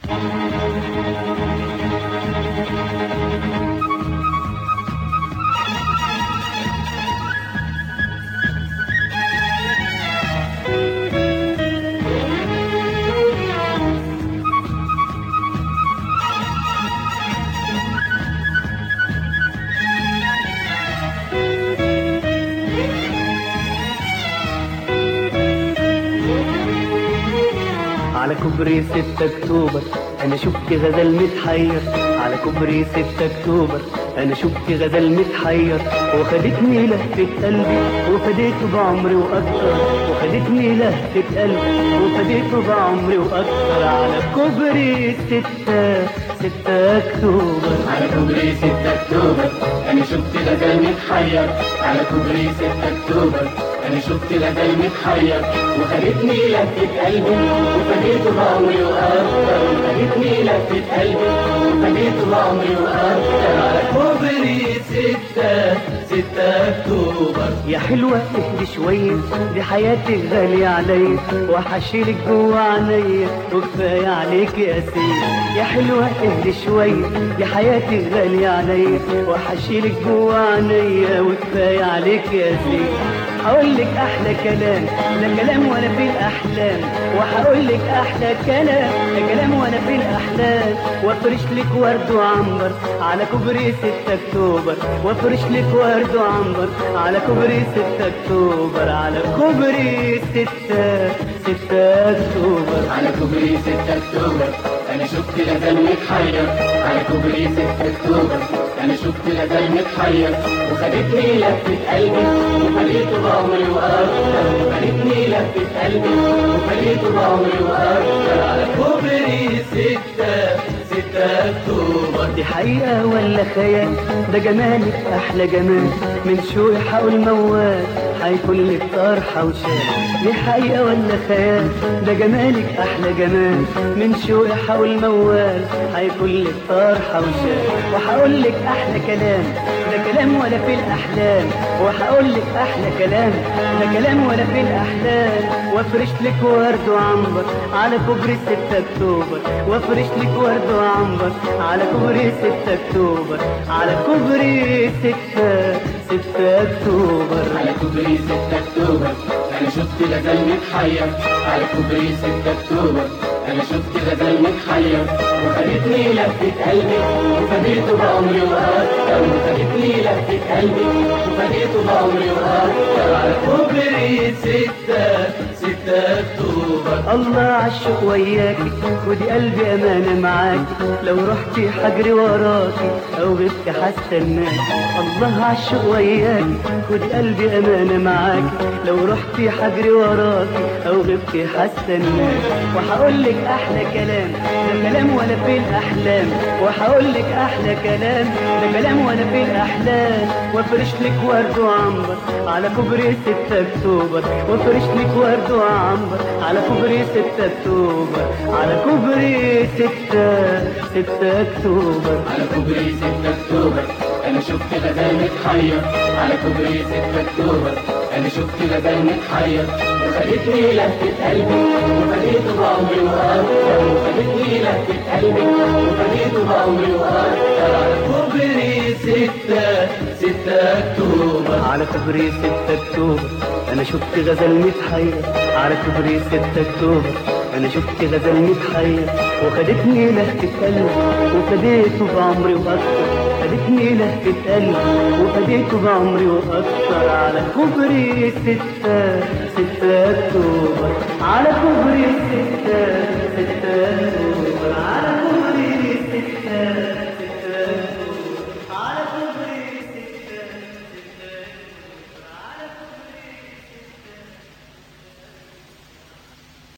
على كوبري 6 اكتوبر انا شفت غزال متحير على كوبري 6 اكتوبر انا شفت غزال متحير وخدتني لهفة قلبي وفديته بعمري واكتر وخدتني لهفة قلبي وفديته بعمري واكتر على كوبري 6 6 اكتوبر على كوبري 6 اكتوبر انا شفت غزال متحير على كوبري 6 اكتوبر انا شفت غزال متحير وخدتني لفة قلبي وفديته بعمري واكتر وخدتني لفة قلبي وفديته بعمري واكتر على كوبري 6 6 اكتوبر يا حلوة اهدي شوية دي حياتي غالية عليا وحشيلك جوا عينيا وكفاية عليك يا سيد يا حلوة اهدي شوية دي حياتي غالية عليا وحشيلك جوا عينيا وكفاية عليك يا سيد هقول لك احلى كلام لا كلام ولا في الاحلام وهقول لك احلى كلام لا كلام ولا في الاحلام وافرش لك ورد وعنبر على كوبري 6 اكتوبر وافرش لك ورد وعنبر على كوبري 6 اكتوبر على كوبري 6 6 اكتوبر على كوبري 6 اكتوبر انا شفت غزال متحير على كوبري 6 اكتوبر انا شفت غزال متحير وخدتني لفة قلبي وخليته بعمري واكتر وخدتني لفة قلبي وخليته بعمري واكتر على كوبري 6 6 اكتوبر دي حقيقة ولا خيال ده جمالك أحلى جمال من شوقي حقول موال هيكون لك طرحة وشال دي حقيقة ولا خيال ده جمالك أحلى جمال من شوقي حقول موال هيكون لك طرحة وشال وهقول لك أحلى كلام ده كلام ولا في الأحلام وهقول لك أحلى كلام ده كلام ولا في الأحلام وافرش لك ورد وعنبر على كوبري 6 أكتوبر وافرش لك ورد وعنبر على كوبري 6 أكتوبر على كوبري 6 6 أكتوبر على كوبري 6 اكتوبر انا شفت غزال متحير على كوبري 6 اكتوبر انا شفت غزال متحير وخدتني لفة قلبي وفديته بعمري واكتر وخدتني لفة قلبي وفديته بعمري واكتر على كوبري 6 6 اكتوبر الله عالشوق وياكي خدي قلبي أمانة معاكي لو رحتي حجري وراكي أو غبتي هستناكي الله عالشوق وياكي خدي قلبي أمانة معاكي لو رحتي حجري وراكي أو غبتي هستناكي وهقول لك أحلى كلام ده كلام ولا في الأحلام وهقول لك أحلى كلام ده كلام ولا في الأحلام وافرش لك ورد وعنبر على كوبري 6 أكتوبر وافرش لك ورد وعنبر على كوبري 6 أكتوبر على كوبري 6 6 أكتوبر على كوبري 6 اكتوبر انا شفت غزال متحير على كوبري 6 اكتوبر انا شفت غزال متحير وخدتني لفة قلبي وخديته بعمري واكتر وخدتني لفة قلبي وخديته بعمري واكتر على كوبري 6 6 اكتوبر على كوبري 6 أكتوبر أنا شفت غزال متحير على كوبري 6 أكتوبر أنا شفت غزال متحير وخدتني لهفة قلبي وفديته بعمري وأكتر خدتني لهفة قلبي وفديته بعمري وأكتر على كوبري 6 6 أكتوبر على كوبري 6